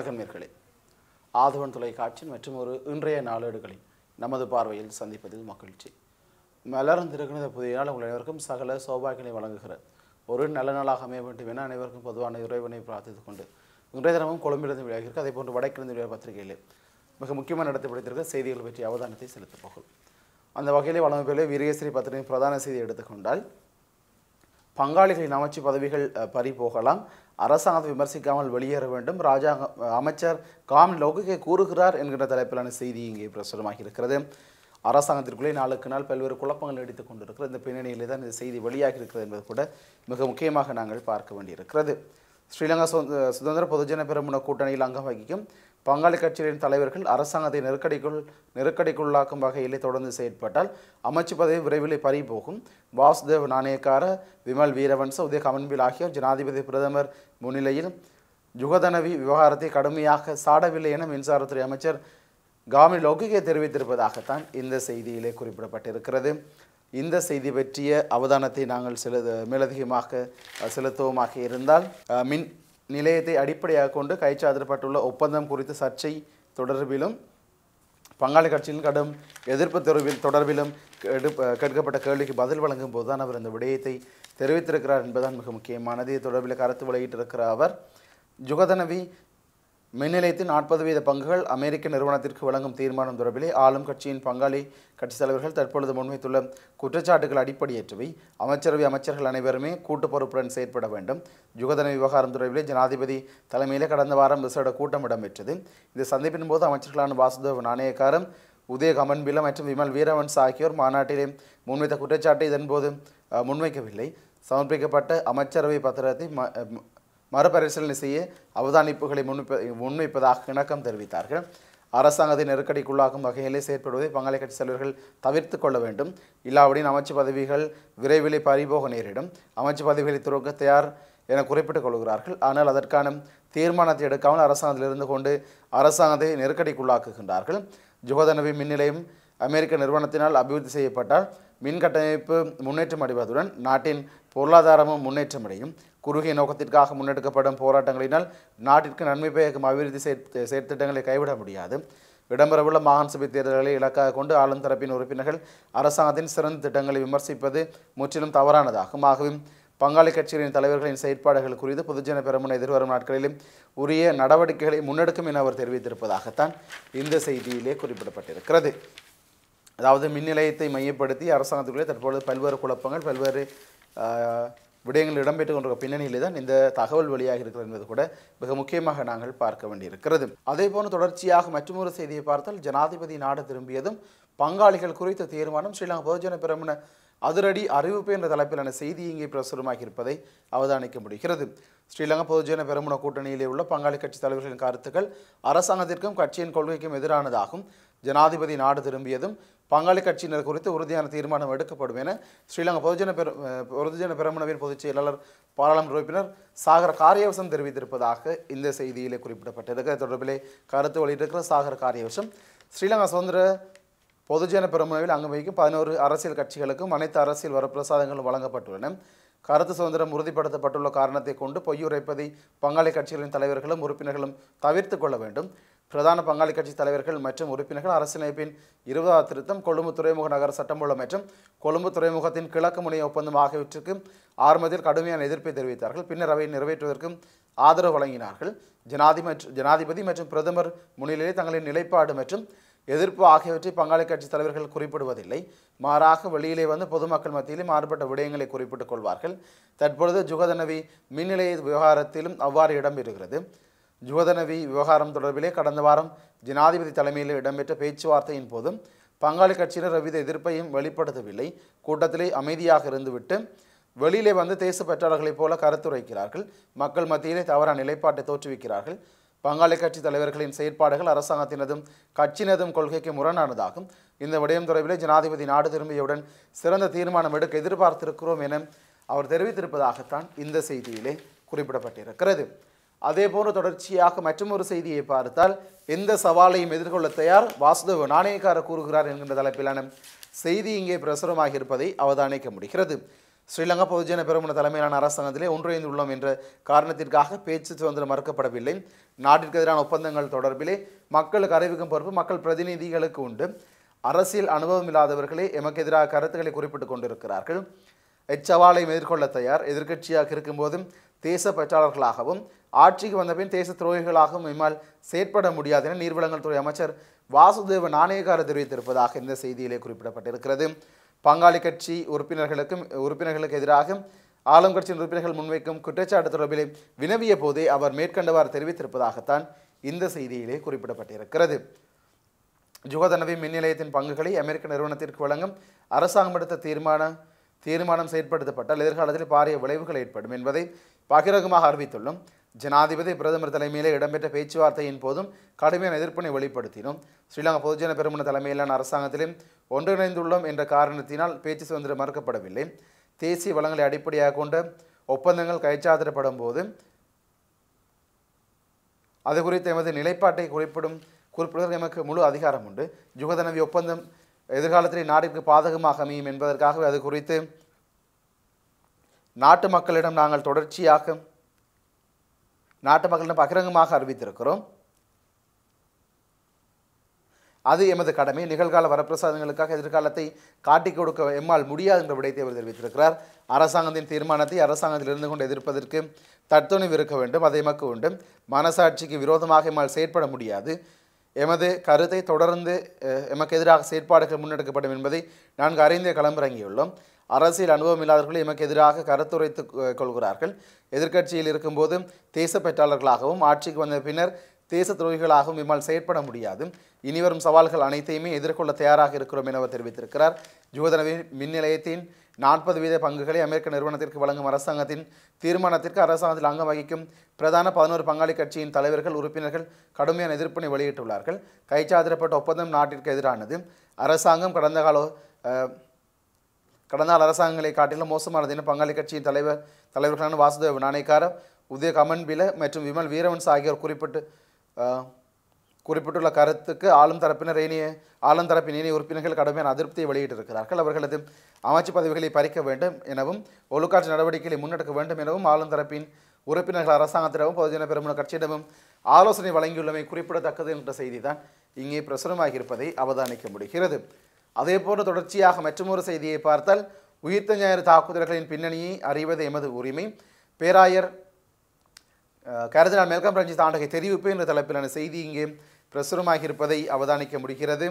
வணக்கம் நேர்களே ஆதவன் தொலைக்காட்சி மற்றும் ஒரு இன்றைய நாளேடுகளில் நமது பார்வையில் சந்திப்பதில் மகிழ்ச்சி மலர்ந்திருக்கிற இந்த புதிய நாள் உங்கள் அனைவருக்கும் சகல சௌபாகியங்களை வழங்குகிற ஒரு நல்ல நாளாக அமைய வேண்டும் என அனைவருக்கும் பொதுவான இறைவனை பிரார்த்தித்துக் கொண்டு இன்றைய தினமும் கொழும்பிலிருந்து வெளியாகிருக்கு அதே போன்று வடக்கிலிருந்து வெளியாக பத்திரிகையிலே மிக முக்கியமான இடத்தை பிடித்திருக்க செய்திகள் பற்றிய அவதானத்தை செலுத்தப் போகும் அந்த வகையிலே வழங்குப்பிலே வீரேஸ்வரி பத்திரிகையின் பிரதான செய்தி எடுத்துக்கொண்டால் பங்காளிகளின் அமைச்சு பதவிகள் அஹ், பறி போகலாம் அரசாங்கத்தை விமர்சிக்காமல் வெளியேற வேண்டும் ராஜாங்க அமைச்சர் காம் லோகுகே கூறுகிறார் என்கிற தலைப்பிலான செய்தி இங்கே பிரசுரமாகி இருக்கிறது அரசாங்கத்திற்குள்ளே நாளுக்கு நாள் பல்வேறு குழப்பங்கள் நீடித்துக் கொண்டிருக்கிற இந்த பின்னணியிலே தான் இந்த செய்தி வெளியாகி இருக்கிறது என்பது கூட மிக முக்கியமாக நாங்கள் பார்க்க வேண்டியிருக்கிறது ஸ்ரீலங்கா சுத- சுதந்திர பொதுஜன பெருமுன கூட்டணியில் அங்கம் வகிக்கும் பங்காளி கட்சிகளின் தலைவர்கள் அரசாங்கத்தை நெருக்கடிக்குள் நெருக்கடிக்குள்ளாக்கும் வகையிலே தொடர்ந்து செயற்பட்டால் அமைச்சு பதவி விரைவில் பறி போகும் வாசுதேவ் நாணயக்கார விமல் வீரவன்ச உதய கமன்பில் ஆகியோர் ஜனாதிபதி பிரதமர் முன்னிலையில் ஜுகதனவி விவகாரத்தை கடுமையாக சாடவில்லை என மின்சாரத்துறை அமைச்சர் காமி லோகிகே தெரிவித்திருப்பதாகத்தான் இந்த செய்தியிலே குறிப்பிடப்பட்டிருக்கிறது இந்த செய்தி பற்றிய அவதானத்தை நாங்கள் செலு மேலதிகமாக அஹ், செலுத்துவோமாக இருந்தால் அஹ், மின் நிலையத்தை அடிப்படையாக கொண்டு கைச்சாதிடப்பட்டுள்ள ஒப்பந்தம் குறித்த சர்ச்சை தொடர்பிலும் பங்காளி கட்சியின் கடும் எதிர்ப்பு தொடர்பில் தொடர்பிலும் கெடு- கேட்கப்பட்ட கேள்விக்கு பதில் வழங்கும் போது தான் அவர் இந்த விடயத்தை தெரிவித்திருக்கிறார் என்பதுதான் மிக முக்கியமானது இது தொடர்பில் கருத்து வெளியிட்டிருக்கிற அவர் ஜுகதனவி மின் நிலையத்தின் நாற்பது வீத பங்குகள் அமெரிக்க நிறுவனத்திற்கு வழங்கும் தீர்மானம் தொடர்பிலே ஆளும் கட்சியின் பங்காளி கட்சித் தலைவர்கள் தற்பொழுது முன்வைத்துள்ள குற்றச்சாட்டுகள் அடிப்படையற்றவை அமைச்சரவை அமைச்சர்கள் அனைவருமே கூட்டு பொறுப்புடன் செயற்பட வேண்டும் ஜுகதன விவகாரம் தொடர்பிலே ஜனாதிபதி தலைமையிலே கடந்த வாரம் விசேட கூட்டம் இடம்பெற்றது இந்த சந்திப்பின் போது அமைச்சர்களான வாசுதேவ் நாணயக்காரம் உதய கமன்பில மற்றும் விமல் வீரவன்ஸ் ஆகியோர் மாநாட்டிலே முன்வைத்த குற்றச்சாட்டை இதன்போது அஹ், முன்வைக்கவில்லை சமர்ப்பிக்கப்பட்ட அமைச்சரவை பத்திரத்தை ம- அஹ், மறுபரிசீலனை செய்ய அவதானிப்புகளை முன்வைப்ப முன்வைப்பதாக இணக்கம் தெரிவித்தார்கள் அரசாங்கத்தை நெருக்கடிக்குள்ளாக்கும் வகையிலே செயற்படுவதை பங்காளி கட்சி தலைவர்கள் தவிர்த்து கொள்ள வேண்டும் இல்லாவிடின் அமைச்சு பதவிகள் விரைவிலே பறிபோக நேரிடும் அமைச்சு பதவிகளை துறக்க தயார் என குறிப்பிட்டுக் கொள்கிறார்கள் ஆனால் அதற்கான தீர்மானத்தை எடுக்காமல் அரசாங்கத்தில் இருந்து கொண்டு அரசாங்கத்தை நெருக்கடிக்குள்ளாக்குகின்றார்கள் ஜுகதனவி மின் நிலையம் அமெரிக்க நிறுவனத்தினால் அபிவிருத்தி செய்யப்பட்டால் மின் கட்டமைப்பு முன்னேற்றம் அடைவதுடன் நாட்டின் பொருளாதாரமும் முன்னேற்றம் அடையும் குறுகிய நோக்கத்திற்காக முன்னெடுக்கப்படும் போராட்டங்களினால் நாட்டிற்கு நன்மை பயக்கும் அபிவிருத்தி செயற் செயற்திட்டங்களை கைவிட முடியாது இடம்பெறவுள்ள மாகாண சபை தேர்தல்களை இலக்காக கொண்டு ஆளும் தரப்பின் உறுப்பினர்கள் அரசாங்கத்தின் சிறந்த திட்டங்களை விமர்சிப்பது முற்றிலும் தவறானதாகும் ஆகவே பங்காளி கட்சிகளின் தலைவர்களின் செயற்பாடுகள் குறித்து பொதுஜன பெரமுன எதிர்வரும் நாட்களிலும் உரிய நடவடிக்கைகளை முன்னெடுக்கும் என அவர் தெரிவித்திருப்பதாகத்தான் இந்த செய்தியிலே குறிப்பிடப்பட்டிருக்கிறது அதாவது மின் நிலையத்தை மையப்படுத்தி அரசாங்கத்துக்குள்ளே தற்பொழுது பல்வேறு குழப்பங்கள் பல்வேறு ஆஹ், விடயங்கள் இடம்பெற்றுக் கொண்டிருக்கிற பின்னணியிலே தான் இந்த தகவல் வெளியாக இருக்கிறது என்பது கூட மிக முக்கியமாக நாங்கள் பார்க்க வேண்டியிருக்கிறது அதே போன்று தொடர்ச்சியாக மற்றொரு செய்தியை பார்த்தால் ஜனாதிபதி நாடு திரும்பியதும் பங்காளிகள் குறித்த தீர்மானம் ஸ்ரீலங்கா பொதுஜன பெரமுன அதிரடி அறிவிப்பு என்ற தலைப்பிலான செய்தி இங்கே பிரசுரமாகி இருப்பதை அவதானிக்க முடிகிறது ஸ்ரீலங்கா பொதுஜன பெரமுன கூட்டணியிலே உள்ள பங்காளி கட்சி தலைவர்களின் கருத்துக்கள் அரசாங்கத்திற்கும் கட்சியின் கொள்கைக்கும் எதிரானதாகும் ஜனாதிபதி நாடு திரும்பியதும் பங்காளி கட்சியினர் குறித்து உறுதியான தீர்மானம் எடுக்கப்படும் என ஸ்ரீலங்கா பொதுஜன பெரு அஹ் பொதுஜன பெரமுனவின் பொதுச் செயலாளர் பாராளுமன்ற உறுப்பினர் சாகர காரியவசம் தெரிவித்திருப்பதாக இந்த செய்தியிலே குறிப்பிடப்பட்டிருக்க தொடர்பிலே கருத்து வெளியிட்டிருக்கிற சாகர காரியவசம் ஸ்ரீலங்கா சுதந்திர பொதுஜன பெருமுனவில் அங்கு வகிக்கும் பதினோரு அரசியல் கட்சிகளுக்கும் அனைத்து அரசியல் வரப்பிரசாதங்களும் வழங்கப்பட்டுள்ளன கருத்து சுதந்திரம் உறுதிப்படுத்தப்பட்டுள்ள காரணத்தை கொண்டு பொய்யுரைப்பதை பங்காளி கட்சிகளின் தலைவர்களும் உறுப்பினர்களும் தவிர்த்து கொள்ள வேண்டும் பிரதான பங்காளி கட்சி தலைவர்கள் மற்றும் உறுப்பினர்கள் அரசியலமைப்பின் இருபதாவது திருத்தம் கொழும்பு துறைமுக நகர சட்டமூலம் மற்றும் கொழும்பு துறைமுகத்தின் கிழக்கு முனைய ஒப்பந்தம் ஆகியவற்றுக்கு ஆரம்பத்தில் கடுமையான எதிர்ப்பை தெரிவித்தார்கள் பின்னர் அவை நிறைவேற்றுவதற்கும் ஆதரவு வழங்கினார்கள் ஜனாதிபதி மற்றும் ஜனாதிபதி மற்றும் பிரதமர் முன்னிலையில் தங்களின் நிலைப்பாடு மற்றும் எதிர்ப்பு ஆகியவற்றை பங்காளி கட்சி தலைவர்கள் குறிப்பிடுவதில்லை மாறாக வெளியிலே வந்து பொதுமக்கள் மத்தியிலே மாறுபட்ட விடயங்களை குறிப்பிட்டுக் கொள்வார்கள் தற்பொழுது ஜுகதனவி மின் நிலைய விவகாரத்திலும் அவ்வாறு இடம்பெறுகிறது ஜுகதனவி விவகாரம் தொடர்பிலே கடந்த வாரம் ஜனாதிபதி தலைமையில் இடம்பெற்ற பேச்சுவார்த்தையின் போதும் பங்காளி கட்சியினர் எவ்வித எதிர்ப்பையும் வெளிப்படுத்தவில்லை கூட்டத்திலே அமைதியாக இருந்துவிட்டு வெளியிலே வந்து தேச பெற்றாளர்களைப் போல கருத்துரைக்கிறார்கள் மக்கள் மத்தியிலே தவறான நிலைப்பாட்டை தோற்றுவிக்கிறார்கள் பங்காளி கட்சி தலைவர்களின் செயற்பாடுகள் அரசாங்கத்தினதும் கட்சியினதும் கொள்கைக்கு முரணானதாகும் இந்த விடயம் தொடர்பிலே ஜனாதிபதி நாடு திரும்பியவுடன் சிறந்த தீர்மானம் எடுக்க எதிர்பார்த்திருக்கிறோம் என அவர் தெரிவித்திருப்பதாகத்தான் இந்த செய்தியிலே குறிப்பிடப்பட்டிருக்கிறது அதே போன்று தொடர்ச்சியாக மற்றொரு செய்தியை பார்த்தால் எந்த சவாலையும் எதிர்கொள்ள தயார் வாசுதேவ நாணயக்கார கூறுகிறார் என்கின்ற தலைப்பிலான செய்தி இங்கே பிரசுரமாகி இருப்பதை அவதானிக்க முடிகிறது ஸ்ரீலங்கா பொதுஜன பெருமுன தலைமையிலான அரசாங்கத்திலே ஒன்றிணைந்துள்ளோம் என்ற காரணத்திற்காக பேச்சு சுதந்திரம் மறுக்கப்படவில்லை நாட்டிற்கு எதிரான ஒப்பந்தங்கள் தொடர்பிலே மக்களுக்கு அறிவிக்கும் பொறுப்பு மக்கள் பிரதிநிதிகளுக்கு உண்டு அரசியல் அனுபவம் இல்லாதவர்களே எமக்கு எதிராக கருத்துக்களை குறிப்பிட்டுக் கொண்டிருக்கிறார்கள் இச்சவாலை எதிர்கொள்ள தயார் எதிர்க்கட்சியாக இருக்கும்போதும் தேச பற்றாளர்களாகவும் ஆட்சிக்கு வந்தபின் தேச துரோகிகளாகவும் எம்மால் செயற்பட முடியாது என நீர்வளங்கள் துறை அமைச்சர் வாசுதேவ நாணயக்கார தெரிவித்திருப்பதாக இந்த செய்தியிலே குறிப்பிடப்பட்டிருக்கிறது பங்காளி கட்சி உறுப்பினர்களுக்கும் உறுப்பினர்களுக்கு எதிராக ஆளும் கட்சியின் உறுப்பினர்கள் முன்வைக்கும் குற்றச்சாட்டு தொடர்பிலே வினவிய போதே அவர் மேற்கண்டவாறு தெரிவித்திருப்பதாகத்தான் இந்த செய்தியிலே குறிப்பிடப்பட்டிருக்கிறது ஜுகதனவி மின் நிலையத்தின் பங்குகளை அமெரிக்க நிறுவனத்திற்கு வழங்கும் அரசாங்கம் எடுத்த தீர்மானம் தீர்மானம் செயற்படுத்தப்பட்டால் எதிர்காலத்தில் பாரிய விளைவுகள் ஏற்படும் என்பதை பகிரங்கமாக அறிவித்துள்ளோம் ஜனாதிபதி பிரதமர் தலைமையிலே இடம்பெற்ற பேச்சுவார்த்தையின் போதும் கடுமையான எதிர்ப்பினை வெளிப்படுத்தினோம் ஸ்ரீலங்கா பொதுஜன பெருமன தலைமையிலான அரசாங்கத்திலும் ஒன்றிணைந்துள்ளோம் என்ற காரணத்தினால் பேச்சு சுதந்திரம் மறுக்கப்படவில்லை தேசிய வளங்களை அடிப்படையாக கொண்ட ஒப்பந்தங்கள் கைச்சாத்திடப்படும் போது அது குறித்து எமது நிலைப்பாட்டை குறிப்பிடும் குறிப்பிடுவதற்கு எமக்கு முழு அதிகாரம் உண்டு ஜுகதனவி ஒப்பந்தம் எதிர்காலத்தில் நாட்டிற்கு பாதகமாக அமையும் என்பதற்காகவே அது குறித்து நாட்டு மக்களிடம் நாங்கள் தொடர்ச்சியாக நாட்டு மக்களிடம் பகிரங்கமாக அறிவித்திருக்கிறோம் அது எமது கடமை நிகழ்கால வரப்பிரசாதங்களுக்காக எதிர்காலத்தை காட்டிக் கொடுக்க எம்மால் முடியாது என்ற விடயத்தை அவர் தெரிவித்திருக்கிறார் அரசாங்கத்தின் தீர்மானத்தை அரசாங்கத்தில் இருந்து கொண்டு எதிர்ப்பதற்கு தத்துணிவு இருக்க வேண்டும் அதை எமக்கு உண்டு மனசாட்சிக்கு விரோதமாக எம்மால் செயற்பட முடியாது எமது கருத்தை தொடர்ந்து அஹ், எமக்கு எதிராக செயற்பாடுகள் முன்னெடுக்கப்படும் என்பதை நான்கு அறிந்தே களமிறங்கியுள்ளோம் அரசியல் அனுபவம் இல்லாதவர்கள் எமக்கு எதிராக கருத்துரைத்து அஹ், கொள்கிறார்கள் எதிர்க்கட்சியில் இருக்கும்போது தேசப்பற்றாளர்களாகவும் ஆட்சிக்கு வந்த பின்னர் தேச துரோகிகளாகவும் இம்மால் செயற்பட முடியாது இனிவரும் சவால்கள் அனைத்தையுமே எதிர்கொள்ள தயாராக இருக்கிறோம் என அவர் தெரிவித்திருக்கிறார் ஜுவதனவி மின் நிலையத்தின் நாற்பது வீத பங்குகளை அமெரிக்க நிறுவனத்திற்கு வழங்கும் அரசாங்கத்தின் தீர்மானத்திற்கு அரசாங்கத்தில் அங்கம் வகிக்கும் பிரதான பதினோரு பங்காளி கட்சியின் தலைவர்கள் உறுப்பினர்கள் கடுமையான எதிர்ப்பினை வெளியிட்டுள்ளார்கள் கைச்சாத்திடப்பட்ட ஒப்பந்தம் நாட்டிற்கு எதிரானது அரசாங்கம் கடந்த கால அஹ், கடந்த கால அரசாங்கங்களை காட்டிலும் மோசமானது என பங்காளி கட்சியின் தலைவர் தலைவர்களான வாசுதேவ நாணயக்கார உதய கமன்பில மற்றும் விமல் வீரவன்ஸ் ஆகியோர் குறிப்பிட்டு அஹ், குறிப்பிட்டுள்ள கருத்துக்கு ஆளும் தரப்பினர் ஏனைய ஆளும் தரப்பின் ஏனைய உறுப்பினர்கள் கடுமையான அதிருப்தியை வெளியிட்டிருக்கிறார்கள் அவர்களது அமைச்சு பதவிகளை பறிக்க வேண்டும் எனவும் ஒழுக்காற்று நடவடிக்கைகளை முன்னெடுக்க வேண்டும் எனவும் ஆளும் தரப்பின் உறுப்பினர்கள் அரசாங்கத்திடமும் பொதுஜன பெருமுன கட்சியிடமும் ஆலோசனை வழங்கியுள்ளமை குறிப்பிடத்தக்கது என்ற செய்தி தான் இங்கே பிரசுரமாக இருப்பதை அவதானிக்க முடிகிறது அதேபோன்று தொடர்ச்சியாக மற்றொரு செய்தியை பார்த்தால் உயிர்த்த ஞாயிறு தாக்குதல்களின் பின்னணியை அறிவது எமது உரிமை பேராயர் அஹ், கருதினால் மெல்கம் ரஞ்சித் ஆண்டகை தெரிவிப்பு என்ற தலைப்பிலான செய்தி இங்கே பிரசுரமாகி இருப்பதை அவதானிக்க முடிகிறது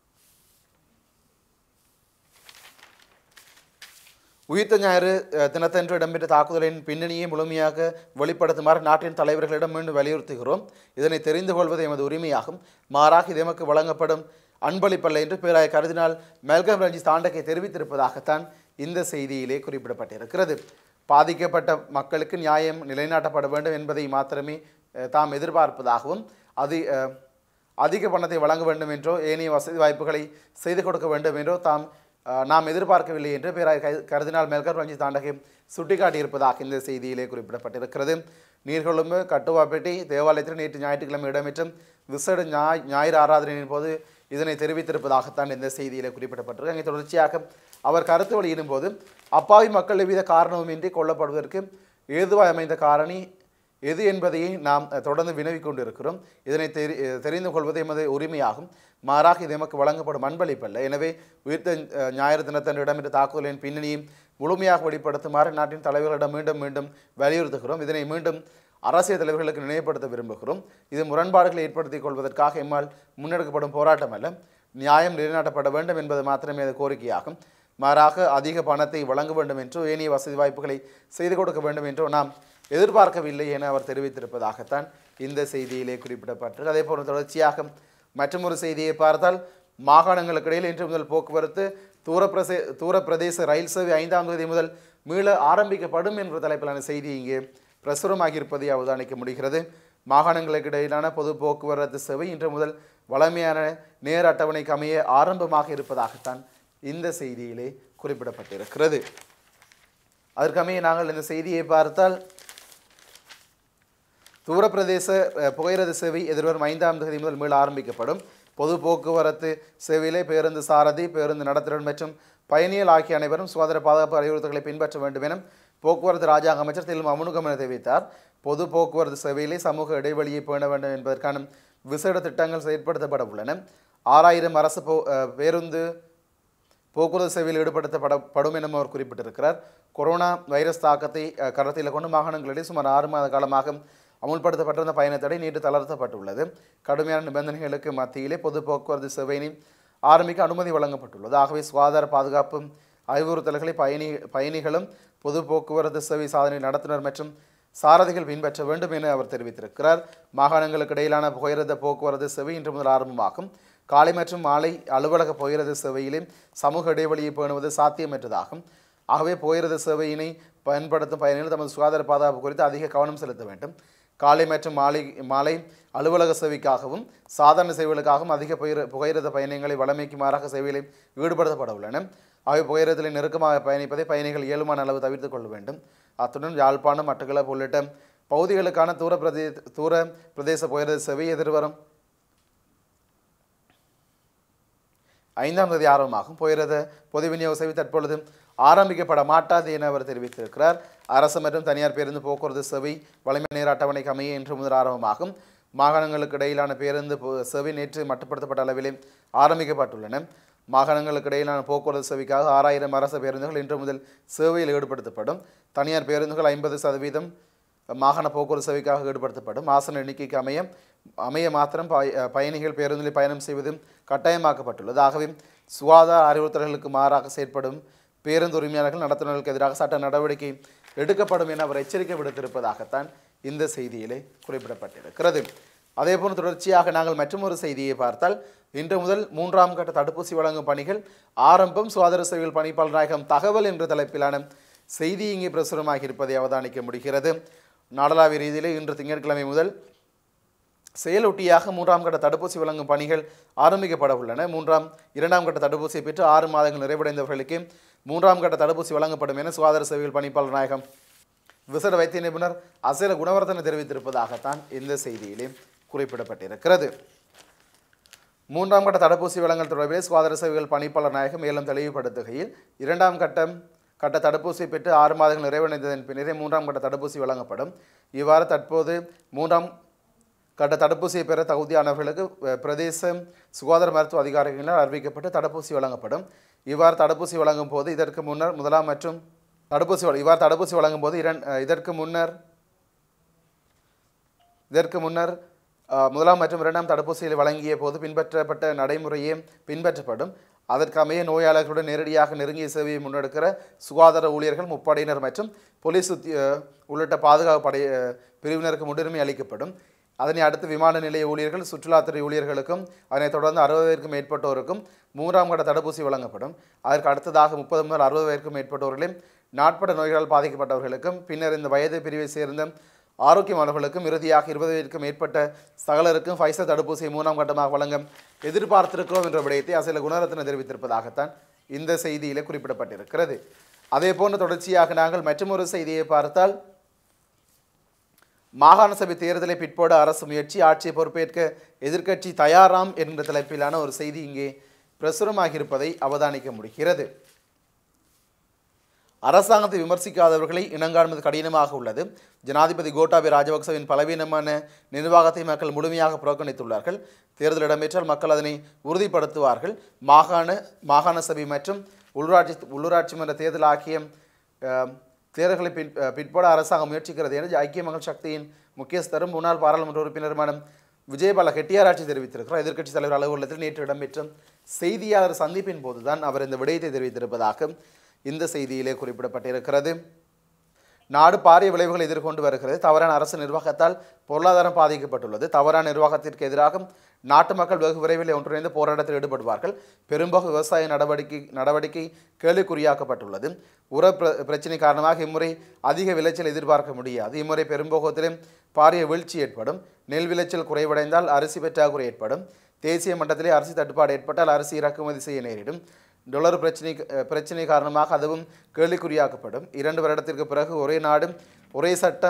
உயிர்த்த ஞாயிறு அஹ், தினத்தன்று இடம்பெற்ற தாக்குதலின் பின்னணியை முழுமையாக வெளிப்படுத்துமாறு நாட்டின் தலைவர்களிடம் மீண்டும் வலியுறுத்துகிறோம் இதனை தெரிந்து கொள்வது எமது உரிமையாகும் மாறாக இது எமக்கு வழங்கப்படும் அன்பளிப்பல்ல என்று பேராய கருதினால் மெல்கம் ரஞ்சித் ஆண்டகை தெரிவித்திருப்பதாகத்தான் இந்த செய்தியிலே குறிப்பிடப்பட்டிருக்கிறது பாதிக்கப்பட்ட மக்களுக்கு நியாயம் நிலைநாட்டப்பட வேண்டும் என்பதை மாத்திரமே அஹ், தாம் எதிர்பார்ப்பதாகவும் அது அஹ், அதிக பணத்தை வழங்க வேண்டும் என்றோ ஏனைய வசதி வாய்ப்புகளை செய்து கொடுக்க வேண்டும் என்றோ தாம் அஹ், நாம் எதிர்பார்க்கவில்லை என்று பேராய கை- கருதினால் மேல்கர் ரஞ்சித் தாண்டகை சுட்டிக்காட்டியிருப்பதாக இந்த செய்தியிலே குறிப்பிடப்பட்டிருக்கிறது நீர்கொழும்பு கட்டுவாப்பேட்டை தேவாலயத்தில் நேற்று ஞாயிற்றுக்கிழமை இடம்பெற்ற விசேட ஞாய் ஞாயிறு ஆராதனையின் போது இதனை தெரிவித்திருப்பதாகத்தான் இந்த செய்தியிலே குறிப்பிடப்பட்டிருக்கு அங்கே தொடர்ச்சியாக அவர் கருத்து வெளியிடும் போது அப்பாவி மக்கள் எவ்வித காரணமுமின்றி கொல்லப்படுவதற்கு ஏதுவாய் அமைந்த காரணி எது என்பதையே நாம் அஹ், தொடர்ந்து வினவிக் கொண்டிருக்கிறோம் இதனை தெரி அஹ், தெரிந்து கொள்வது எமது உரிமையாகும் மாறாக இது எமக்கு வழங்கப்படும் அன்பளிப்பல்ல எனவே உயிர்த்த அஹ், ஞாயிறு தினத்தன்று இடம்பெற்ற தாக்குதலின் பின்னணியை முழுமையாக வெளிப்படுத்துமாறு நாட்டின் தலைவர்களிடம் மீண்டும் மீண்டும் வலியுறுத்துகிறோம் இதனை மீண்டும் அரசியல் தலைவர்களுக்கு நினைவுபடுத்த விரும்புகிறோம் இது முரண்பாடுகளை ஏற்படுத்திக் கொள்வதற்காக எம்மால் முன்னெடுக்கப்படும் போராட்டம் அல்ல நியாயம் நிலைநாட்டப்பட வேண்டும் என்பது மாத்திரமே அது கோரிக்கையாகும் மாறாக அதிக பணத்தை வழங்க வேண்டும் என்றோ ஏனைய வசதி வாய்ப்புகளை செய்து கொடுக்க வேண்டும் என்றோ நாம் எதிர்பார்க்கவில்லை என அவர் தெரிவித்திருப்பதாகத்தான் இந்த செய்தியிலே குறிப்பிடப்பட்டிருக்கு அதே போன்று தொடர்ச்சியாக மற்றொரு செய்தியை பார்த்தால் மாகாணங்களுக்கு இடையில் இன்று முதல் போக்குவரத்து தூர பிரசே தூர பிரதேச ரயில் சேவை ஐந்தாம் தேதி முதல் மீள ஆரம்பிக்கப்படும் என்ற தலைப்பிலான செய்தி இங்கே பிரசுரமாகியிருப்பதை அவதானிக்க முடிகிறது மாகாணங்களுக்கு இடையிலான பொது போக்குவரத்து சேவை இன்று முதல் வளமையான நேர அட்டவணைக்கு அமைய ஆரம்பமாக இருப்பதாகத்தான் இந்த செய்தியிலே குறிப்பிடப்பட்டிருக்கிறது அதற்கமைய நாங்கள் இந்த செய்தியை பார்த்தால் தூரப்பிரதேச அஹ், புகையிரத சேவை எதிர்வரும் ஐந்தாம் தேதி முதல் மீள ஆரம்பிக்கப்படும் பொது போக்குவரத்து சேவையிலே பேருந்து சாரதி பேருந்து நடத்துனர் மற்றும் பயணிகள் ஆகிய அனைவரும் சுகாதார பாதுகாப்பு அறிவுறுத்தல்களை பின்பற்ற வேண்டும் என போக்குவரத்து ராஜாங்க அமைச்சர் திரு அமுனுகம் என தெரிவித்தார் பொது போக்குவரத்து சேவையிலே சமூக இடைவெளியை பேண வேண்டும் என்பதற்கான விசேட திட்டங்கள் செயற்படுத்தப்பட உள்ளன ஆறாயிரம் அரசு போ அஹ், பேருந்து போக்குவரத்து சேவையில் ஈடுபடுத்தப்பட படும் எனவும் அவர் குறிப்பிட்டிருக்கிறார் கொரோனா வைரஸ் தாக்கத்தை அஹ், கருத்தில் கொண்டு மாகாணங்களிடையே சுமார் ஆறு மாத காலமாக அமுல்படுத்தப்பட்டிருந்த பயணத்தடை நேற்று தளர்த்தப்பட்டுள்ளது கடுமையான நிபந்தனைகளுக்கு மத்தியிலே பொது போக்குவரத்து சேவையினை ஆரம்பிக்க அனுமதி வழங்கப்பட்டுள்ளது ஆகவே சுகாதார பாதுகாப்பு அறிவுறுத்தல்களை பயணி பயணிகளும் பொது போக்குவரத்து சேவை சாதனை நடத்துனர் மற்றும் சாரதிகள் பின்பற்ற வேண்டும் என அவர் தெரிவித்திருக்கிறார் மாகாணங்களுக்கு இடையிலான புகையிரத போக்குவரத்து சேவை இன்று முதல் ஆரம்பமாகும் காலை மற்றும் மாலை அலுவலக புகையிரத சேவையிலே சமூக இடைவெளியை பேணுவது சாத்தியமற்றதாகும் ஆகவே புகையிரத சேவையினை பயன்படுத்தும் பயணிகள் தமது சுகாதார பாதுகாப்பு குறித்து அதிக கவனம் செலுத்த வேண்டும் காலை மற்றும் மாலை மாலை அலுவலக சேவைக்காகவும் சாதாரண சேவைகளுக்காகவும் அதிக புகையிர புகையிரத பயணங்களை வளமைக்கு மாறாக சேவைகளில் ஈடுபடுத்தப்பட உள்ளன ஆகவே புகையிரத்தில் நெருக்கமாக பயணிப்பதை பயணிகள் இயலுமான அளவு தவிர்த்துக் கொள்ள வேண்டும் அத்துடன் யாழ்ப்பாணம் மட்டக்களப்பு உள்ளிட்ட பகுதிகளுக்கான தூர பிரதே தூர பிரதேச புகையிரத சேவை எதிர்வரும் ஐந்தாம் தேதி ஆரம்பமாகும் புகையிரத பொது விநியோக சேவை தற்பொழுது ஆரம்பிக்கப்பட மாட்டாது என அவர் தெரிவித்திருக்கிறார் அரசு மற்றும் தனியார் பேருந்து போக்குவரத்து சேவை வலிமை நேர அட்டவணைக்கு அமைய இன்று முதல் ஆரம்பமாகும் மாகாணங்களுக்கு இடையிலான பேருந்து போ- சேவை நேற்று மட்டுப்படுத்தப்பட்ட அளவிலே ஆரம்பிக்கப்பட்டுள்ளன மாகாணங்களுக்கு இடையிலான போக்குவரத்து சேவைக்காக ஆறாயிரம் அரசு பேருந்துகள் இன்று முதல் சேவையில் ஈடுபடுத்தப்படும் தனியார் பேருந்துகள் ஐம்பது சதவீதம் மாகாண போக்குவரத்து சேவைக்காக ஈடுபடுத்தப்படும் ஆசன எண்ணிக்கைக்கு அமைய அமைய மாத்திரம் பய பயணிகள் பேருந்தில் பயணம் செய்வது கட்டாயமாக்கப்பட்டுள்ளது ஆகவே சுகாதார அறிவுறுத்தல்களுக்கு மாறாக செயற்படும் பேருந்து உரிமையாளர்கள் நடத்துனர்களுக்கு எதிராக சட்ட நடவடிக்கை எடுக்கப்படும் என அவர் எச்சரிக்கை விடுத்திருப்பதாகத்தான் இந்த செய்தியிலே குறிப்பிடப்பட்டிருக்கிறது அதேபோல் தொடர்ச்சியாக நாங்கள் மற்றொரு செய்தியை பார்த்தால் இன்று முதல் மூன்றாம் கட்ட தடுப்பூசி வழங்கும் பணிகள் ஆரம்பம் சுகாதார சேவைகள் பணிப்பாளர் நாயகம் தகவல் என்ற தலைப்பிலான செய்தி இங்கே பிரசுரமாகி இருப்பதை அவதானிக்க முடிகிறது நாடளாவிய ரீதியிலே இன்று திங்கட்கிழமை முதல் செயலொட்டியாக மூன்றாம் கட்ட தடுப்பூசி வழங்கும் பணிகள் ஆரம்பிக்கப்பட உள்ளன மூன்றாம் இரண்டாம் கட்ட தடுப்பூசியை பெற்று ஆறு மாதங்கள் நிறைவடைந்தவர்களுக்கு மூன்றாம் கட்ட தடுப்பூசி வழங்கப்படும் என சுகாதார சேவைகள் பணிப்பாளர் நாயகம் விசேட வைத்திய நிபுணர் அசேல குணவர்தன தெரிவித்திருப்பதாகத்தான் இந்த செய்தியிலே குறிப்பிடப்பட்டிருக்கிறது மூன்றாம் கட்ட தடுப்பூசி வழங்கல் தொடர்பில் சுகாதார சேவைகள் பணிப்பாளர் நாயகம் மேலும் தெளிவுபடுத்துகையில் இரண்டாம் கட்டம் கட்ட தடுப்பூசி பெற்று ஆறு மாதங்கள் நிறைவடைந்ததன் பின்னரே மூன்றாம் கட்ட தடுப்பூசி வழங்கப்படும் இவ்வாறு தற்போது மூன்றாம் கட்ட தடுப்பூசியை பெற தகுதியானவர்களுக்கு அஹ், பிரதேச சுகாதார மருத்துவ அதிகாரிகளால் அறிவிக்கப்பட்டு தடுப்பூசி வழங்கப்படும் இவ்வாறு தடுப்பூசி வழங்கும் போது இதற்கு முன்னர் முதலாம் மற்றும் தடுப்பூசி வழ- இவ்வாறு தடுப்பூசி வழங்கும் போது இரண் அஹ், இதற்கு முன்னர் இதற்கு முன்னர் அஹ், முதலாம் மற்றும் இரண்டாம் தடுப்பூசியில் வழங்கிய போது பின்பற்றப்பட்ட நடைமுறையே பின்பற்றப்படும் அதற்கமைய நோயாளர்களுடன் நேரடியாக நெருங்கிய சேவையை முன்னெடுக்கிற சுகாதார ஊழியர்கள் முப்படையினர் மற்றும் போலீஸ் உத்தி அஹ், உள்ளிட்ட பாதுகாப்பு படை அஹ், பிரிவினருக்கு முன்னுரிமை அளிக்கப்படும் அதனை அடுத்து விமான நிலைய ஊழியர்கள் சுற்றுலாத்துறை ஊழியர்களுக்கும் அதனைத் தொடர்ந்து அறுபதுக்கும் மேற்பட்டோருக்கும் மூன்றாம் கட்ட தடுப்பூசி வழங்கப்படும் அதற்கு அடுத்ததாக முப்பது முதல் அறுபது வயதுக்கும் மேற்பட்டவர்களையும் நாட்பட நோய்களால் பாதிக்கப்பட்டவர்களுக்கும் பின்னர் இந்த வயது பிரிவை சேர்ந்த ஆரோக்கியமானவர்களுக்கும் இறுதியாக இருபது வயதுக்கும் மேற்பட்ட சகலருக்கும் ஃபைசர் தடுப்பூசியை மூணாம் கட்டமாக வழங்க எதிர்பார்த்திருக்கிறோம் என்ற விடயத்தை அசல குணரத்ன தெரிவித்திருப்பதாகத்தான் இந்த செய்தியிலே குறிப்பிடப்பட்டிருக்கிறது அதே போன்று தொடர்ச்சியாக நாங்கள் மற்றொரு செய்தியை பார்த்தால் மாகாண சபை தேர்தலை பிற்போட அரசு முயற்சி ஆட்சியை பொறுப்பேற்க எதிர்க்கட்சி தயாராம் என்ற தலைப்பிலான ஒரு செய்தி இங்கே பிரசுரமாகியிருப்பதை அவதானிக்க முடிகிறது அரசாங்கத்தை விமர்சிக்காதவர்களை இனங்காண்பது கடினமாக உள்ளது ஜனாதிபதி கோட்டாபய ராஜபக்சவின் பலவீனமான நிர்வாகத்தை மக்கள் முழுமையாக புறக்கணித்துள்ளார்கள் தேர்தல் இடம்பெற்றால் மக்கள் அதனை உறுதிப்படுத்துவார்கள் மாகாண மாகாண சபை மற்றும் உள்ளூராட்சி உள்ளூராட்சி மன்ற தேர்தல் ஆகிய அஹ், தேர்தல்களை பின் அஹ், பிற்பட அரசாங்கம் முயற்சிக்கிறது என ஐக்கிய மக்கள் சக்தியின் முக்கியஸ்தரும் முன்னாள் பாராளுமன்ற உறுப்பினருமான விஜயபால கெட்டியாராட்சி தெரிவித்திருக்கிறார் எதிர்க்கட்சி தலைவர் அலுவலகத்தில் நேற்று இடம்பெற்ற செய்தியாளர் சந்திப்பின் போதுதான் அவர் இந்த விடயத்தை தெரிவித்திருப்பதாக இந்த செய்தியிலே குறிப்பிடப்பட்டிருக்கிறது நாடு பாரிய விளைவுகளை எதிர்கொண்டு வருகிறது தவறான அரசு நிர்வாகத்தால் பொருளாதாரம் பாதிக்கப்பட்டுள்ளது தவறான நிர்வாகத்திற்கு எதிராக நாட்டு மக்கள் வெகு விரைவில் ஒன்றிணைந்து போராட்டத்தில் ஈடுபடுவார்கள் பெரும்பாக விவசாய நடவடிக்கை நடவடிக்கை கேள்விக்குறியாக்கப்பட்டுள்ளது உர பிர பிரச்சினை காரணமாக இம்முறை அதிக விளைச்சல் எதிர்பார்க்க முடியாது இம்முறை பெரும்போகத்திலும் பாரிய வீழ்ச்சி ஏற்படும் நெல் விளைச்சல் குறைவடைந்தால் அரிசி பற்றாக்குறை ஏற்படும் தேசிய மட்டத்திலே அரிசி தட்டுப்பாடு ஏற்பட்டால் அரிசி இறக்குமதி செய்ய நேரிடும் டொலர் பிரச்சினை அஹ், பிரச்சினை காரணமாக அதுவும் கேள்விக்குறியாக்கப்படும் இரண்டு வருடத்திற்கு பிறகு ஒரே நாடு ஒரே சட்டம்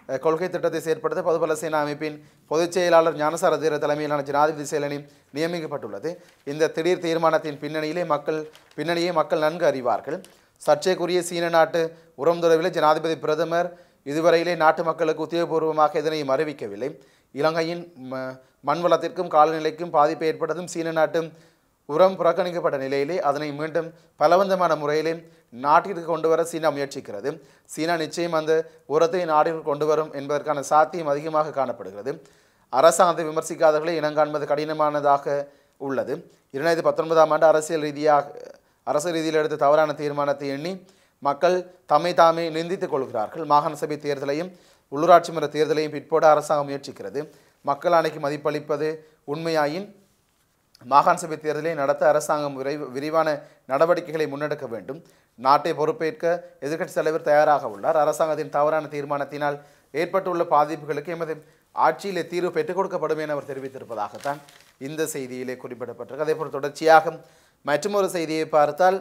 அஹ், கொள்கை திட்டத்தை செயற்படுத்த பொதுபல சேனா அமைப்பின் பொதுச் செயலாளர் ஞானசார தீர தலைமையிலான ஜனாதிபதி செயலணி நியமிக்கப்பட்டுள்ளது இந்த திடீர் தீர்மானத்தின் பின்னணியிலே மக்கள் பின்னணியை மக்கள் நன்கு அறிவார்கள் சர்ச்சைக்குரிய சீன நாட்டு உரம் தொடர்பில் ஜனாதிபதி பிரதமர் இதுவரையிலே நாட்டு மக்களுக்கு உத்தியோகபூர்வமாக எதனையும் அறிவிக்கவில்லை இலங்கையின் ம- மண் வளத்திற்கும் காலநிலைக்கும் பாதிப்பை ஏற்படுத்தும் சீன நாட்டு உரம் புறக்கணிக்கப்பட்ட நிலையிலே அதனை மீண்டும் பலவந்தமான முறையிலே நாட்டிற்கு கொண்டு வர சீனா முயற்சிக்கிறது சீனா நிச்சயம் அந்த உரத்தை நாட்டிற்கு கொண்டு வரும் என்பதற்கான சாத்தியம் அதிகமாக காணப்படுகிறது அரசாங்கத்தை விமர்சிக்காதவர்களை இனங்காண்பது கடினமானதாக உள்ளது இரண்டாயிரத்தி பத்தொன்பதாம் ஆண்டு அரசியல் ரீதியாக அரசு ரீதியில் எடுத்த தவறான தீர்மானத்தை எண்ணி மக்கள் தம்மை தாமே நிந்தித்துக் கொள்கிறார்கள் மாகாண சபை தேர்தலையும் உள்ளூராட்சி மன்ற தேர்தலையும் பிற்போட அரசாங்கம் முயற்சிக்கிறது மக்கள் அணைக்கு மதிப்பளிப்பது உண்மையாயின் மாகாண சபை தேர்தலை நடத்த அரசாங்கம் விரைவு விரிவான நடவடிக்கைகளை முன்னெடுக்க வேண்டும் நாட்டை பொறுப்பேற்க எதிர்க்கட்சி தலைவர் தயாராக உள்ளார் அரசாங்கத்தின் தவறான தீர்மானத்தினால் ஏற்பட்டுள்ள பாதிப்புகளுக்கு எமது ஆட்சியிலே தீர்வு பெற்றுக் கொடுக்கப்படும் என அவர் தெரிவித்திருப்பதாகத்தான் இந்த செய்தியிலே குறிப்பிடப்பட்டிருக்கு அதேபோல் தொடர்ச்சியாக மற்றொரு செய்தியை பார்த்தால்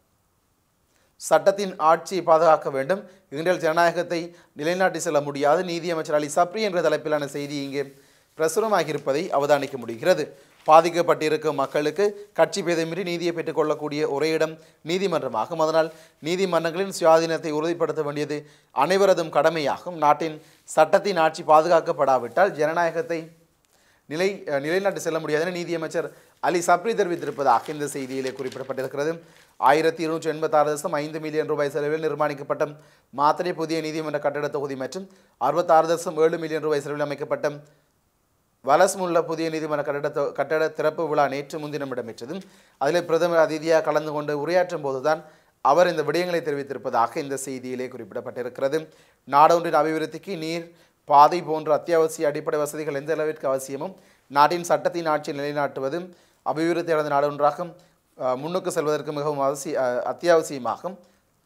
சட்டத்தின் ஆட்சியை பாதுகாக்க வேண்டும் இன்றைய ஜனநாயகத்தை நிலைநாட்டி செல்ல முடியாது நீதியமைச்சர் அலி சப்ரி என்ற தலைப்பிலான செய்தி இங்கே பிரசுரமாகியிருப்பதை அவதானிக்க முடிகிறது பாதிக்கப்பட்டிருக்கும் மக்களுக்கு கட்சி பேதமின்றி நீதியை பெற்றுக்கொள்ளக்கூடிய ஒரே இடம் நீதிமன்றமாகும் அதனால் நீதிமன்றங்களின் சுயாதீனத்தை உறுதிப்படுத்த வேண்டியது அனைவரதும் கடமையாகும் நாட்டின் சட்டத்தின் ஆட்சி பாதுகாக்கப்படாவிட்டால் ஜனநாயகத்தை நிலை அஹ், நிலைநாட்டு செல்ல முடியாது என நீதியமைச்சர் அலி சப்ரி தெரிவித்திருப்பதாக இந்த செய்தியிலே குறிப்பிடப்பட்டிருக்கிறது ஆயிரத்தி இருநூற்றி எண்பத்தாறு தசம் ஐந்து மில்லியன் ரூபாய் செலவில் நிர்மாணிக்கப்பட்ட மாத்திரை புதிய நீதிமன்ற கட்டட தொகுதி மற்றும் அறுபத்தாறு தசம் ஏழு மில்லியன் ரூபாய் செலவில் அமைக்கப்பட்ட வலஸ்முள்ள புதிய நீதிமன்ற கட்டட தொ- கட்டட திறப்பு விழா நேற்று முன்தினம் இடம்பெற்றது அதில் பிரதமர் அதிதியாக கலந்து கொண்டு உரையாற்றும் போதுதான் அவர் இந்த விடயங்களை தெரிவித்திருப்பதாக இந்த செய்தியிலே குறிப்பிடப்பட்டிருக்கிறது நாடொன்றின் அபிவிருத்திக்கு நீர் பாதை போன்ற அத்தியாவசிய அடிப்படை வசதிகள் எந்த அளவிற்கு அவசியமும் நாட்டின் சட்டத்தின் ஆட்சியை நிலைநாட்டுவது அபிவிருத்தி அடைந்த நாடொன்றாக அஹ், முன்னுக்கு செல்வதற்கு மிகவும் அவசிய அஹ், அத்தியாவசியமாகும்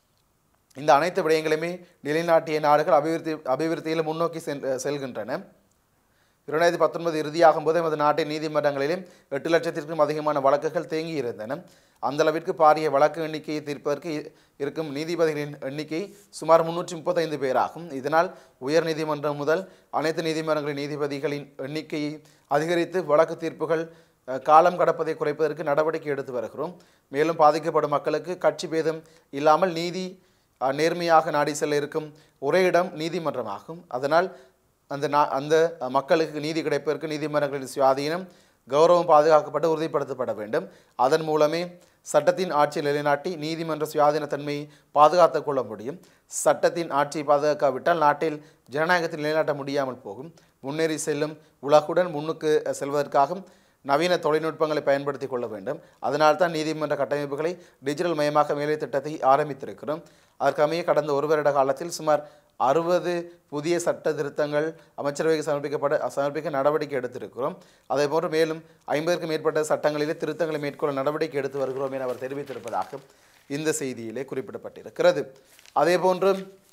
இந்த அனைத்து விடயங்களையுமே நிலைநாட்டிய நாடுகள் அபிவிருத்தி அபிவிருத்தியில் முன்னோக்கி சென் செல்கின்றன இரண்டாயிரத்தி பத்தொன்பது இறுதியாகும் போது நமது நாட்டின் நீதிமன்றங்களிலும் எட்டு லட்சத்திற்கும் அதிகமான வழக்குகள் தேங்கி இருந்தன அந்த அளவிற்கு பாரிய வழக்கு எண்ணிக்கையை தீர்ப்பதற்கு இ- இருக்கும் நீதிபதிகளின் எண்ணிக்கை சுமார் முன்னூற்றி முப்பத்தைந்து பேராகும் இதனால் உயர் நீதிமன்றம் முதல் அனைத்து நீதிமன்றங்களின் நீதிபதிகளின் எண்ணிக்கையை அதிகரித்து வழக்கு தீர்ப்புகள் அஹ், காலம் கடப்பதை குறைப்பதற்கு நடவடிக்கை எடுத்து வருகிறோம் மேலும் பாதிக்கப்படும் மக்களுக்கு கட்சி பேதம் இல்லாமல் நீதி அஹ், நேர்மையாக நாடி செல்ல இருக்கும் ஒரே இடம் நீதிமன்றமாகும் அதனால் அந்த நா அந்த மக்களுக்கு நீதி கிடைப்பதற்கு நீதிமன்றங்களின் சுயாதீனம் கௌரவம் பாதுகாக்கப்பட்டு உறுதிப்படுத்தப்பட வேண்டும் அதன் மூலமே சட்டத்தின் ஆட்சியை நிலைநாட்டி நீதிமன்ற சுயாதீனத்தன்மையை பாதுகாத்துக் கொள்ள முடியும் சட்டத்தின் ஆட்சியை பாதுகாக்காவிட்டால் நாட்டில் ஜனநாயகத்தை நிலைநாட்ட முடியாமல் போகும் முன்னேறி செல்லும் உலகுடன் முன்னுக்கு செல்வதற்காக நவீன தொழில்நுட்பங்களை பயன்படுத்தி கொள்ள வேண்டும் அதனால் தான் நீதிமன்ற கட்டமைப்புகளை டிஜிட்டல் மயமாக்க வேலை திட்டத்தை ஆரம்பித்திருக்கிறோம் அதற்கமைய கடந்த ஒரு வருட காலத்தில் சுமார் அறுபது புதிய சட்ட திருத்தங்கள் அமைச்சரவைக்கு சமர்ப்பிக்கப்பட சமர்ப்பிக்க நடவடிக்கை எடுத்திருக்கிறோம் அதேபோன்று மேலும் ஐம்பதுக்கும் மேற்பட்ட சட்டங்களிலே திருத்தங்களை மேற்கொள்ள நடவடிக்கை எடுத்து வருகிறோம் என அவர் தெரிவித்திருப்பதாக இந்த செய்தியிலே குறிப்பிடப்பட்டிருக்கிறது அதேபோன்று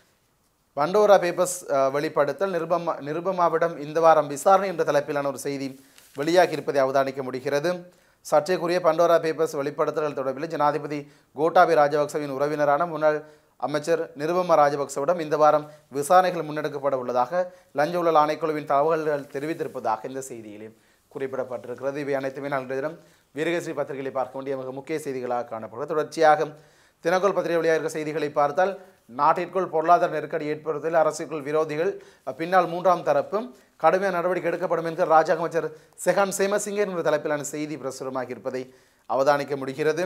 பண்டோரா பேப்பர்ஸ் அஹ், வெளிப்படுத்தல் நிருபமா நிருபமாவிடம் இந்த வாரம் விசாரணை என்ற தலைப்பிலான ஒரு செய்தி வெளியாகி இருப்பதை அவதானிக்க முடிகிறது சர்ச்சைக்குரிய பண்டோரா பேப்பர்ஸ் வெளிப்படுத்தல் தொடர்பில் ஜனாதிபதி கோட்டாபய ராஜபக்சவின் உறவினரான முன்னாள் அமைச்சர் நிருபமா ராஜபக்சவிடம் இந்த வாரம் விசாரணைகள் முன்னெடுக்கப்பட உள்ளதாக லஞ்ச ஊழல் ஆணைக்குழுவின் தகவல்கள் தெரிவித்திருப்பதாக இந்த செய்தியிலே குறிப்பிடப்பட்டிருக்கிறது இவை அனைத்துமே நான்கு தினம் வீரகஸ்ரீ பத்திரிகைகளை பார்க்க வேண்டிய மிக முக்கிய செய்திகளாக காணப்படுகிறது தொடர்ச்சியாக தினகோல் பத்திரிகை வெளியாக இருக்கிற செய்திகளை பார்த்தால் நாட்டிற்குள் பொருளாதார நெருக்கடி ஏற்படுவதில் அரசுக்குள் விரோதிகள் பின்னால் மூன்றாம் தரப்பும் கடுமையான நடவடிக்கை எடுக்கப்படும் என்று ராஜாங்க அமைச்சர் செகான் சேமசிங்கே என்ற தலைப்பிலான செய்தி பிரசுரமாகி இருப்பதை அவதானிக்க முடிகிறது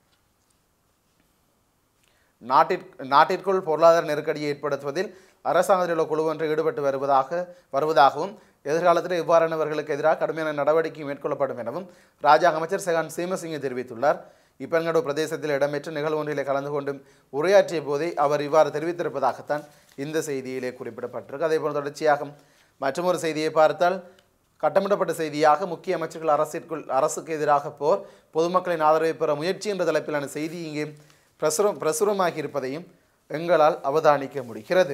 நாட்டிற் நாட்டிற்குள் பொருளாதார நெருக்கடியை ஏற்படுத்துவதில் அரசாங்கத்தில் உள்ள குழு ஒன்று ஈடுபட்டு வருவதாக வருவதாகவும் எதிர்காலத்தில் இவ்வாறானவர்களுக்கு எதிராக கடுமையான நடவடிக்கை மேற்கொள்ளப்படும் எனவும் ராஜாங்க அமைச்சர் செகான் சீமசிங்க தெரிவித்துள்ளார் இப்பன்கடு பிரதேசத்தில் இடம்பெற்ற நிகழ்வு ஒன்றிலே கலந்து கொண்டு உரையாற்றிய போதே அவர் இவ்வாறு தெரிவித்திருப்பதாகத்தான் இந்த செய்தியிலே குறிப்பிடப்பட்டிருக்கு அதேபோல் தொடர்ச்சியாக மற்றொரு செய்தியை பார்த்தால் கட்டமிடப்பட்ட செய்தியாக முக்கிய அமைச்சர்கள் அரசிற்குள் அரசுக்கு எதிராக போர் பொதுமக்களின் ஆதரவை பெற முயற்சி என்ற தலைப்பிலான செய்தி இங்கே பிரசுரம் பிரசுரமாகி இருப்பதையும் எங்களால் அவதானிக்க முடிகிறது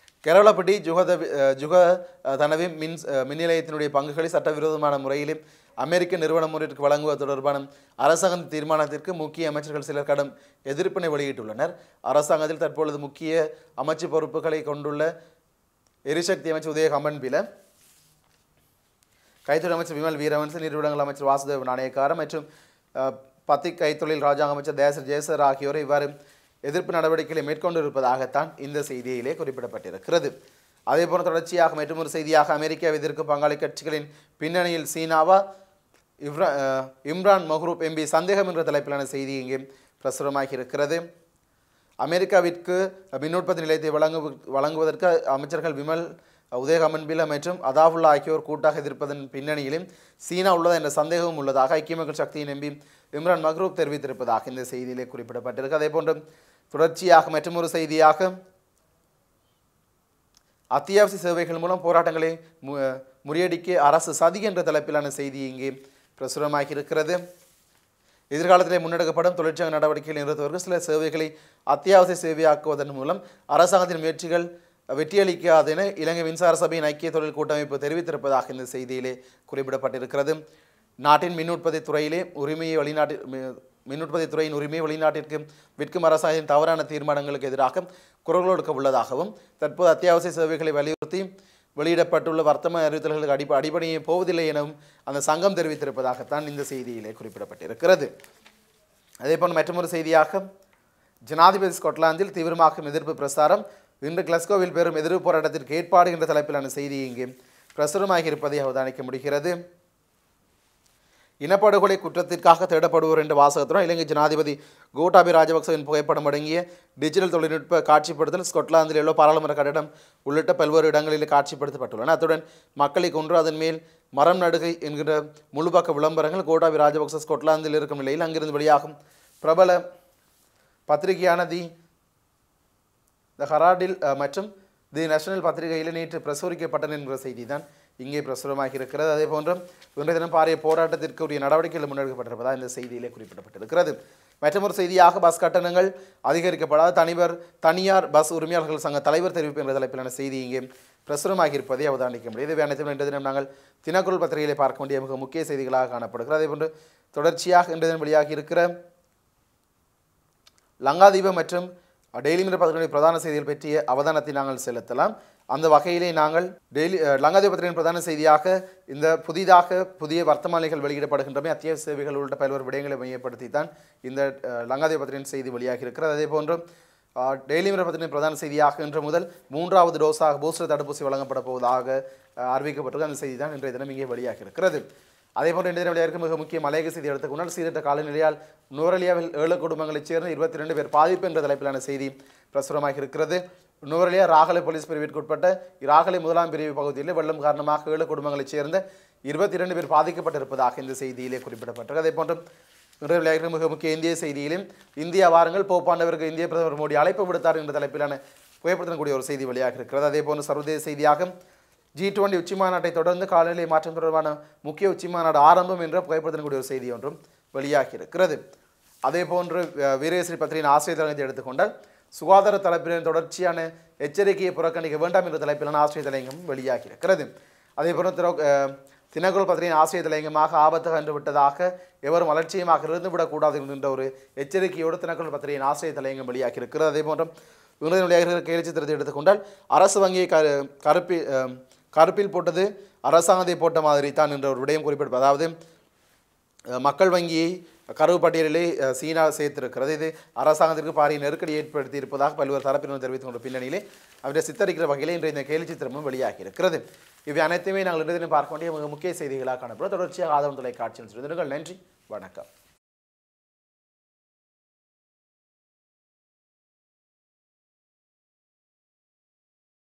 கேரளப்பட்டி ஜுகத அஹ், ஜுக அஹ், தனவி மின் அஹ், மின் நிலையத்தினுடைய பங்குகளை சட்டவிரோதமான முறையிலே அமெரிக்க நிறுவனம் ஒன்றிற்கு வழங்குவது தொடர்பான அரசாங்க தீர்மானத்திற்கு முக்கிய அமைச்சர்கள் சிலர் கடும் எதிர்ப்பினை வெளியிட்டுள்ளனர் அரசாங்கத்தில் தற்பொழுது முக்கிய அமைச்சு பொறுப்புகளை கொண்டுள்ள எரிசக்தி அமைச்சர் உதய கம்பன்பில கைத்தொழில் அமைச்சர் விமல் வீரவன்சன் நிறுவனங்கள் அமைச்சர் வாசுதேவ நாணயக்கார மற்றும் அஹ், பத்திக் கைத்தொழில் ராஜாங்க அமைச்சர் தேசர் ஜெயசர் ஆகியோர் இவ்வாறு எதிர்ப்பு நடவடிக்கைகளை மேற்கொண்டிருப்பதாகத்தான் இந்த செய்தியிலே குறிப்பிடப்பட்டிருக்கிறது அதேபோல தொடர்ச்சியாக மற்றொரு செய்தியாக அமெரிக்காவை எதிர்க்கும் பங்காளி கட்சிகளின் பின்னணியில் சீனாவா இவ்ரா அஹ், இம்ரான் மஹ்ரூப் எம்பி சந்தேகம் என்ற தலைப்பிலான செய்தி இங்கே பிரசுரமாகி இருக்கிறது அமெரிக்காவிற்கு மின் உற்பத்தி நிலையத்தை வழங்கு வழங்குவதற்கு அமைச்சர்கள் விமல் உதயகமன்பில மற்றும் அதாவுல்லா ஆகியோர் கூட்டாக எதிர்ப்பதன் பின்னணியிலும் சீனா உள்ளதா என்ற சந்தேகமும் உள்ளதாக ஐக்கிய மக்கள் சக்தியின் எம்பி இம்ரான் மக்ரூப் தெரிவித்திருப்பதாக இந்த செய்தியிலே குறிப்பிடப்பட்டிருக்கு அதே போன்று தொடர்ச்சியாக மற்றொரு செய்தியாக அத்தியாவசிய சேவைகள் மூலம் போராட்டங்களை மு- முறியடிக்க அரசு சதி என்ற தலைப்பிலான செய்தி இங்கே பிரசுரமாகி இருக்கிறது எதிர்காலத்திலே முன்னெடுக்கப்படும் தொழிற்சங்க நடவடிக்கைகள் நிறுத்துவதற்கு சில சேவைகளை அத்தியாவசிய சேவையாக்குவதன் மூலம் அரசாங்கத்தின் முயற்சிகள் வெற்றியளிக்காது என இலங்கை மின்சார சபையின் ஐக்கிய தொழில் கூட்டமைப்பு தெரிவித்திருப்பதாக இந்த செய்தியிலே குறிப்பிடப்பட்டிருக்கிறது நாட்டின் மின் உற்பத்தி துறையிலே உரிமையை வெளிநாட்டு மி- மின் உற்பத்தி துறையின் உரிமையை வெளிநாட்டிற்கு விற்கும் அரசாங்கத்தின் தவறான தீர்மானங்களுக்கு எதிராக குரல் கொடுக்க உள்ளதாகவும் தற்போது அத்தியாவசிய சேவைகளை வலியுறுத்தி வெளியிடப்பட்டுள்ள வர்த்தமானி அறிவித்தல்களுக்கு அடிப்ப அடிப்படையே போவதில்லை எனவும் அந்த சங்கம் தெரிவித்திருப்பதாகத்தான் இந்த செய்தியிலே குறிப்பிடப்பட்டிருக்கிறது அதேபோல் மற்றொரு செய்தியாக ஜனாதிபதி ஸ்காட்லாந்தில் தீவிரமாக்கும் எதிர்ப்பு பிரசாரம் இன்று கிளஸ்கோவில் பெரும் எதிர்ப்பு போராட்டத்திற்கு ஏற்பாடு என்ற தலைப்பிலான செய்தி இங்கே பிரசுரமாகி இருப்பதை அவதானிக்க முடிகிறது இனப்படுகொலை குற்றத்திற்காக தேடப்படுவோர் என்ற வாசகத்துடன் இலங்கை ஜனாதிபதி கோட்டாபி ராஜபக்சவின் புகைப்படம் அடங்கிய டிஜிட்டல் தொழில்நுட்ப காட்சிப்படுத்தல் ஸ்கொட்லாந்தில் உள்ள பாராளுமன்ற கட்டடம் உள்ளிட்ட பல்வேறு இடங்களில் காட்சிப்படுத்தப்பட்டுள்ளன அத்துடன் மக்களை கொன்று அதன் மேல் மரம் நடுகை என்கிற முழுபக்க விளம்பரங்கள் கோட்டாபி ராஜபக்ச ஸ்கொட்லாந்தில் இருக்கும் நிலையில் அங்கிருந்து வெளியாகும் பிரபல பத்திரிகையான தி த ஹராடில் அஹ், மற்றும் தி நேஷனல் பத்திரிகையில் நேற்று பிரசுரிக்கப்பட்டன என்கிற செய்தி தான் இங்கே பிரசுரமாகி இருக்கிறது அதே போன்று இன்றைய தினம் பாரிய போராட்டத்திற்கு உரிய நடவடிக்கைகள் முன்னெடுக்கப்பட்டிருப்பதா இந்த செய்தியிலே குறிப்பிடப்பட்டிருக்கிறது மற்றொரு செய்தியாக பஸ் கட்டணங்கள் அதிகரிக்கப்படாத தனிவர் தனியார் பஸ் உரிமையாளர்கள் சங்க தலைவர் தெரிவிப்பு என்ற தலைப்பிலான செய்தி இங்கே பிரசுரமாகி இருப்பதை அவதானிக்க முடியும் இது அனைத்தும் இன்றைய தினம் நாங்கள் தினக்குரல் பத்திரிகையிலே பார்க்க வேண்டிய மிக முக்கிய செய்திகளாக காணப்படுகிறது அதே போன்று தொடர்ச்சியாக இன்றைய தினம் வெளியாகி இருக்கிற லங்காதீபம் மற்றும் டெய்லி மிரர் பத்திரிகையின் பிரதான செய்திகள் பற்றிய அவதானத்தை நாங்கள் செலுத்தலாம் அந்த வகையிலே நாங்கள் டெய்லி அஹ், லங்காதீப பத்திரிகையின் பிரதான செய்தியாக இந்த புதிதாக புதிய வர்த்தமானிகள் வெளியிடப்படுகின்றமை அத்தியாவசிய சேவைகள் உள்ளிட்ட பல்வேறு விடயங்களை மையப்படுத்தி தான் இந்த அஹ், லங்காதீப பத்திரிகையின் செய்தி வெளியாகி இருக்கிறது அதே போன்று அஹ், டெய்லி மிரர் பத்திரிகையின் பிரதான செய்தியாக இன்று முதல் மூன்றாவது டோஸாக பூஸ்டர் தடுப்பூசி வழங்கப்பட போவதாக அஹ், அறிவிக்கப்பட்டிருக்க அந்த செய்தி தான் இன்றைய தினம் இங்கே வெளியாகி இருக்கிறது அதே போன்று இன்றைய தினம் வெளியாக மிக முக்கிய மலையக செய்தி எடுத்துக்கொண்டால் சீரற்ற காலநிலையால் நுவரலியாவில் ஏழு குடும்பங்களைச் சேர்ந்த இருபத்தி ரெண்டு பேர் பாதிப்பு என்ற தலைப்பிலான செய்தி பிரசுரமாக இருக்கிறது நுவரலியா ராகலை போலீஸ் பிரிவிற்குட்பட்ட ராகலை முதலாம் பிரிவு பகுதியில் வெள்ளம் காரணமாக ஏழு குடும்பங்களைச் சேர்ந்த இருபத்தி இரண்டு பேர் பாதிக்கப்பட்டிருப்பதாக இந்த செய்தியிலே குறிப்பிடப்பட்டது அதே போன்று இன்றைய வெளியாக மிக முக்கிய இந்திய செய்தியிலும் இந்தியா வாருங்கள் போப்பாண்டவருக்கு இந்திய பிரதமர் மோடி அழைப்பு விடுத்தார் என்ற தலைப்பிலான புகைப்படத்தினுடைய ஒரு செய்தி வெளியாக இருக்கிறது அதே போன்று சர்வதேச செய்தியாக ஜி டுவெண்டி உச்சி மாநாட்டை தொடர்ந்து காலநிலை மாற்றம் தொடர்பான முக்கிய உச்சி மாநாடு ஆரம்பம் என்ற புகைப்படத்தின் கூடிய ஒரு செய்தி ஒன்றும் வெளியாகி இருக்கிறது அதே போன்று அஹ், வீரேஸ்வரி பத்திரிகையின் ஆசிரியர் தலையத்தை எடுத்துக்கொண்டால் சுகாதார தலைப்பின் தொடர்ச்சியான எச்சரிக்கையை புறக்கணிக்க வேண்டாம் என்ற தலைப்பிலான ஆசிரியர் தலையங்கம் வெளியாகி இருக்கிறது அதே போன்று திரு அஹ், தினக்குரல் பத்திரிகையின் ஆசிரியர் தலையங்கமாக ஆபத்து கண்டு விட்டதாக எவரும் அலட்சியமாக இருந்துவிடக்கூடாது என்கின்ற ஒரு எச்சரிக்கையோடு தினக்குரல் பத்திரிகையின் ஆசிரியர் தலையங்கம் வெளியாகி இருக்கிறது அதே போன்று விருது வெளியாக கேள்வி சித்திரத்தை எடுத்துக்கொண்டால் அரசு வங்கியை கரு கருப்பி அஹ், கருப்பில் போட்டது அரசாங்கத்தை போட்ட மாதிரி தான் என்ற ஒரு விடயம் குறிப்பிட்டு அதாவது அஹ், மக்கள் வங்கியை கருவு பட்டியலிலே அஹ், சீனா சேர்த்திருக்கிறது இது அரசாங்கத்திற்கு பாரிய நெருக்கடி ஏற்படுத்தி இருப்பதாக பல்வேறு தரப்பினர் தெரிவித்துக் கொண்ட பின்னணியிலே அவரை சித்தரிக்கிற வகையில் இன்றைய இந்த கேலி சித்திரமும் வெளியாகி இருக்கிறது இவை அனைத்துமே நாங்கள் இன்றைய தினம் பார்க்க வேண்டிய மிக முக்கிய செய்திகளாக காணப்படும் தொடர்ச்சியாக ஆதரவு தொலைக்காட்சியில் சொல்லுங்கள் நன்றி வணக்கம்